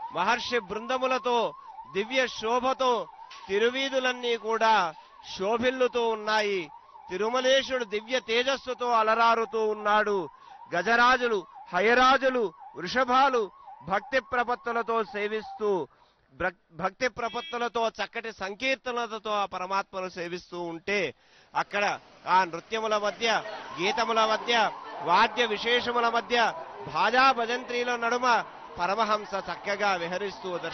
మహర్షి బృందములతో దివ్య శోభతో తిరువీధులన్నీ కూడా శోభిల్లుతూ ఉన్నాయి తిరుమలేశుడు దివ్య తేజస్సుతో అలరారుతూ ఉన్నాడు గజరాజులు హయరాజులు వృషభాలు భక్తి ప్రపత్తులతో సేవిస్తూ భక్- భక్తి ప్రపత్తులతో చక్కటి సంకీర్తనలతో ఆ పరమాత్మను సేవిస్తూ ఉంటే అక్కడ ఆ నృత్యముల మధ్య గీతముల మధ్య వాద్య విశేషముల మధ్య భాజా భజంత్రీల నడుమ పరమహంస చక్కగా విహరిస్తూ దర్శ